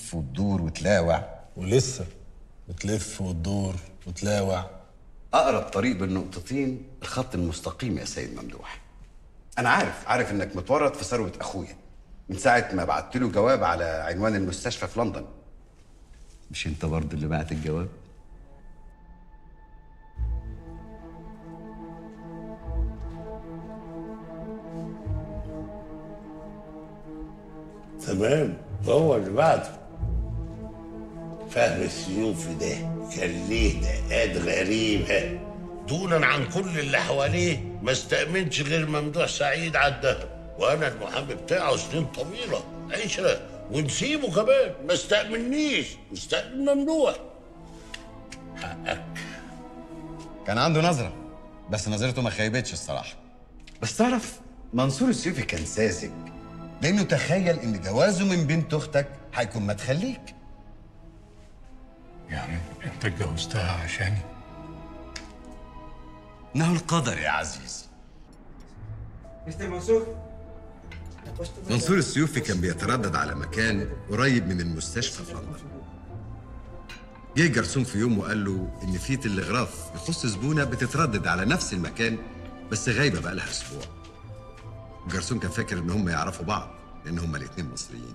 تلف وتدور وتلاوع ولسه بتلف وتدور وتلاوع اقرب طريق بالنقطتين الخط المستقيم يا سيد ممدوح انا عارف عارف انك متورط في ثروه اخويا من ساعه ما بعت له جواب على عنوان المستشفى في لندن مش انت برضه اللي بعت الجواب تمام هو اللي بعده فهم السيوفي ده كان ليه دقات غريبة دونا عن كل اللي حواليه ما استأمنش غير ممدوح سعيد على الدهب وأنا المحامي بتاعه سنين طويلة عشرة ونسيبه كمان ما استأمنيش مستأمن ممدوح حقك كان عنده نظره بس نظرته ما خيبتش الصراحه بس تعرف منصور السيوفي كان ساذج لانه تخيل ان جوازه من بنت اختك هيكون مدخل ليك يعني انت اتجوزتها عشاني انه القدر يا عزيزي مستر منصور منصور السيوفي كان بيتردد على مكان قريب من المستشفى في لندن جه جرسون في يوم وقال له ان في تلغراف يخص زبونه بتتردد على نفس المكان بس غايبه بقى لها اسبوع جرسون كان فاكر ان هم يعرفوا بعض لان هم الاتنين مصريين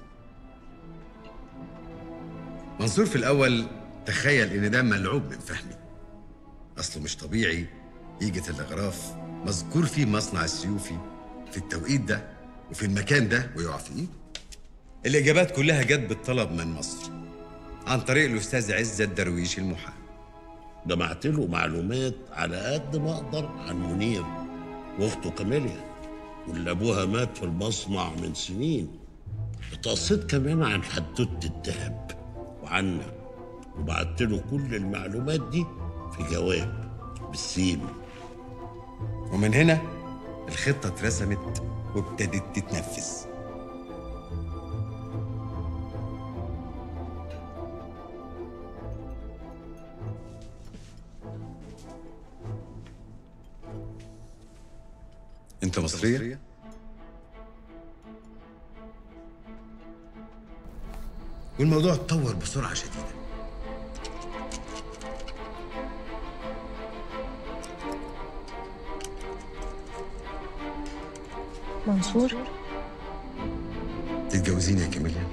منصور في الاول تخيل ان ده ملعوب من فهمي اصله مش طبيعي يجي تلغراف مذكور فيه مصنع السيوفي في التوقيت ده وفي المكان ده ويقع في ايده الاجابات كلها جت بالطلب من مصر عن طريق الاستاذ عزت درويش المحامي جمعت له معلومات على قد ما اقدر عن منير واخته كاميليا واللي ابوها مات في المصنع من سنين اتقصيت كمان عن حدوته الذهب وعنك وبعت له كل المعلومات دي في جواب بالسين ومن هنا الخطه اترسمت وابتدت تتنفذ انت مصريه والموضوع اتطور بسرعه شديده منصور تتجوزيني يا كاميليا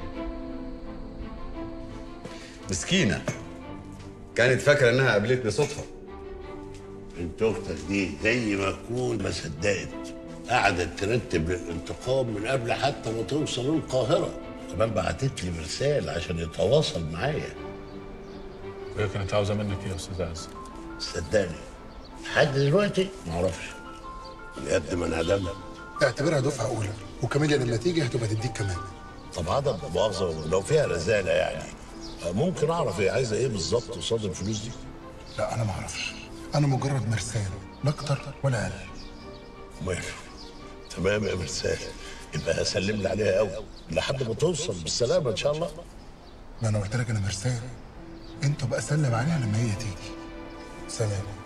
مسكينه كانت فاكره انها قابلتني صدفه انت اختك دي زي ما تكون ما صدقت قعدت ترتب للانتقام من قبل حتى ما توصل القاهره كمان بعتت لي مرسال عشان يتواصل معايا وهي كانت عاوزه منك ايه يا استاذ عز؟ صدقني لحد دلوقتي ما اعرفش بجد ما انعدم اعتبرها دفعة أولى وكاميليا لما تيجي هتبقى تديك كمان طب عدم مؤاخذه لو فيها رزاله يعني ممكن اعرف هي عايزه ايه بالظبط قصاد الفلوس دي لا أنا ما أعرفش أنا مجرد مرسال لا أكتر ولا أقل ماشي تمام يا مرسال يبقى سلم لي عليها قوي لحد ما توصل بالسلامه ان شاء الله ما أنا قلت لك أنا مرسال أنت بقى سلم عليها لما هي تيجي سلام